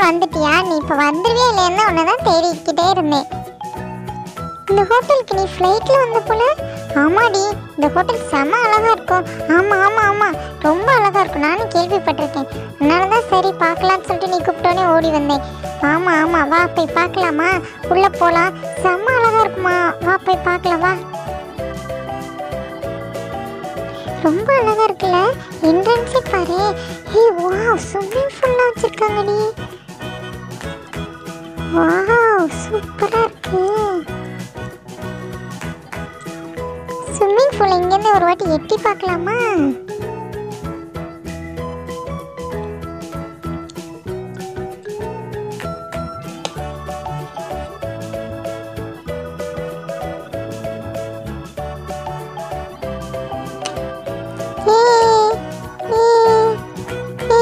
வந்துட்டியா நீ இப்போ வந்துருவே இல்லைன்னு உன்னை தான் தேடிக்கிட்டே இருந்தேன் இந்த ஹோட்டலுக்கு நீ ஃப்ளைட்டில் வந்த போல ஆமாடி இந்த ஹோட்டல் செம அழகா இருக்கும் ஆமாம் ஆமாம் ஆமாம் ரொம்ப அழகா இருக்கும் நானும் கேள்விப்பட்டிருக்கேன் அதனால தான் சரி பார்க்கலாம்னு சொல்லிட்டு நீ கூப்பிட்டோன்னே ஓடி வந்தேன் ஆமாம் ஆமாம் வா போய் பார்க்கலாமா உள்ளே போகலாம் செம்ம அழகா இருக்குமா வா போய் பார்க்கலாம் வா ரொம்ப அழகா இருக்குல்ல என்ட்ரன்ஸே பாரு ஹே வாவ் ஸ்விம்மிங் பூல்லாம் வச்சிருக்காங்கடி வாவ் சூப்பரா இருக்கு ஸ்விம்மிங் பூல் இங்கேருந்து ஒரு வாட்டி எட்டி பார்க்கலாமா ஏ, ஏ, ஏ.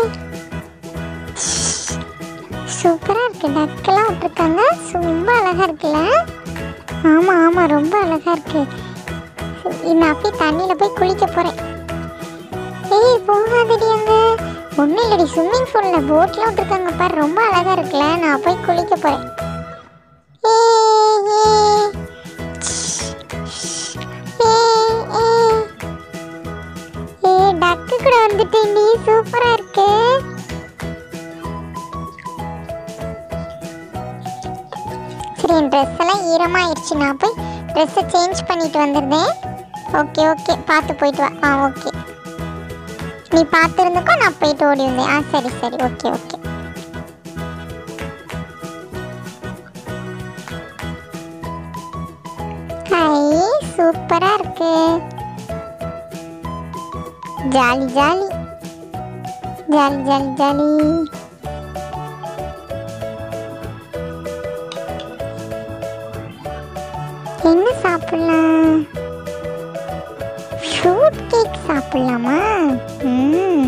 சூப்பரா இருக்கு டக்கெல்லாம் விட்டுருக்காங்க ரொம்ப அழகா இருக்குல்ல ஆமா ஆமா ரொம்ப அழகா இருக்கு நான் அப்படியே தண்ணியில போய் குளிக்க போறேன் ஏய் போகாதடி அங்க ஒன்றும் இல்லடி ஸ்விம்மிங் பூல்ல போட்லாம் விட்டுருக்காங்க பாரு ரொம்ப அழகா இருக்குல்ல நான் போய் குளிக்க போறேன் ஏய், ஏய். ஏய், ஏய். ஏய் டக்கு கூட வந்துட்டேன் நீ சூப்பரா இருக்கு சரி என் ட்ரெஸ் எல்லாம் ஈரமாயிருச்சு நான் போய் ட்ரெஸ்ஸை சேஞ்ச் பண்ணிட்டு வந்துருந்தேன் ஓகே ஓகே பார்த்து போயிட்டு வா ஆ ஓகே நீ பார்த்து இருந்துக்கோ நான் போயிட்டு ஓடி வந்தேன் ஆ சரி சரி ஓகே ஓகே ஹாய் சூப்பரா இருக்கு jolly jolly jolly jolly jolly என்ன சாப்பிடலாம் ஃப்ரூட் கேக் சாப்பிடலாமா ம்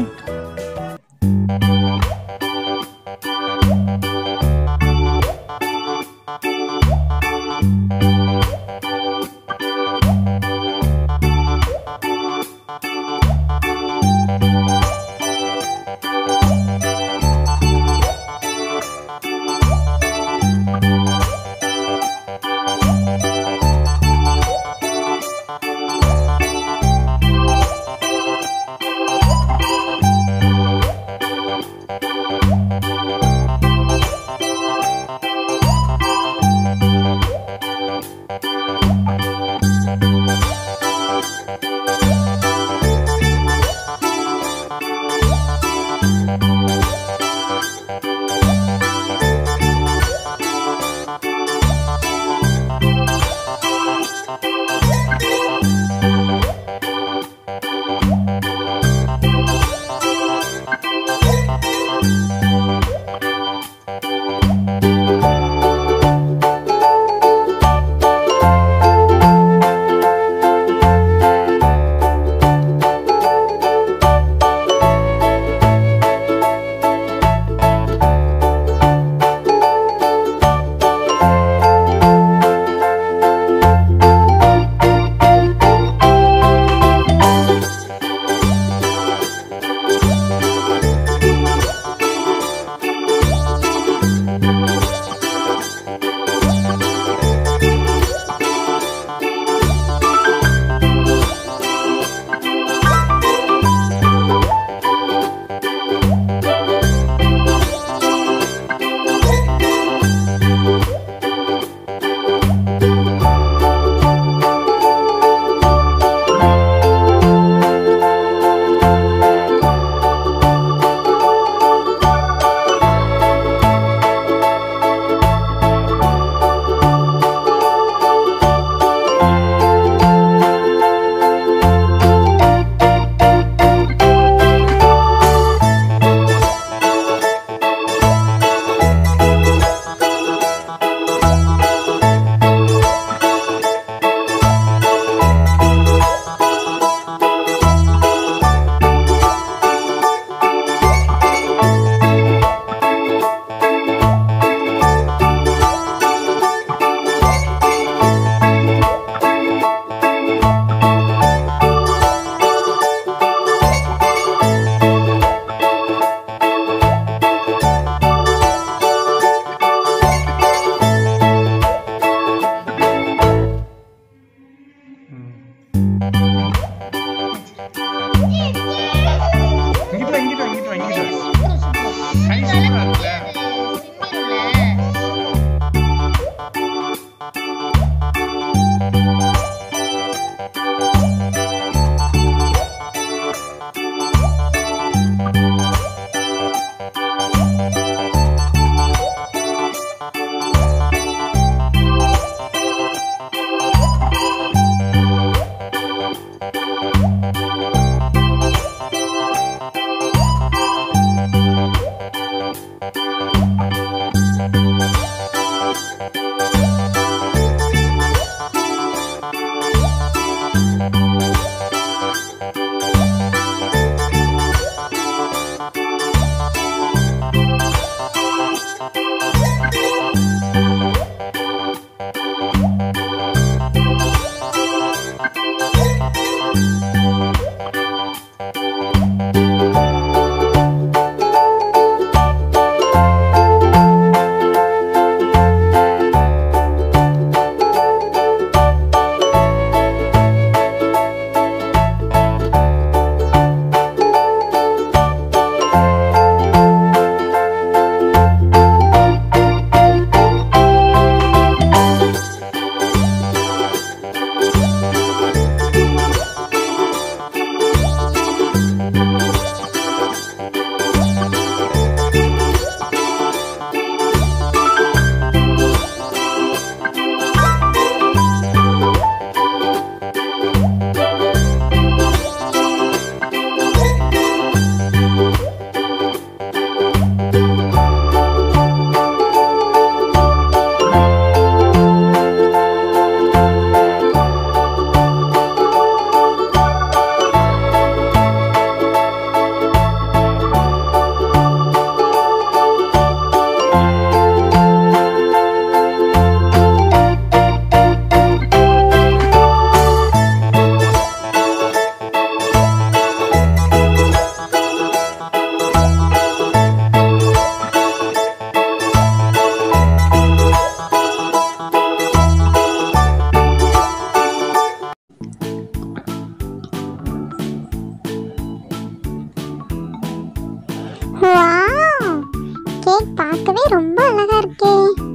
வாவ் கேக் பார்க்கவே ரொம்ப அழகா இருக்கே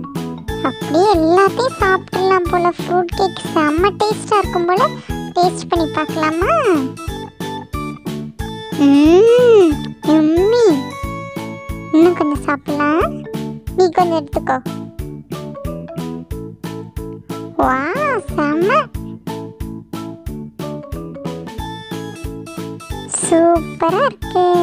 அப்படியே எல்லாத்தையும் சாப்பிடலாம் போல ஃப்ரூட் கேக் செம்ம டேஸ்டா இருக்கும் போல டேஸ்ட் பண்ணி பார்க்கலாமா ம்ம், yummy. இன்னும் கொஞ்சம் சாப்பிடலாம் நீ கொஞ்சம் எடுத்துக்கோ வா செம்ம சூப்பரா இருக்கு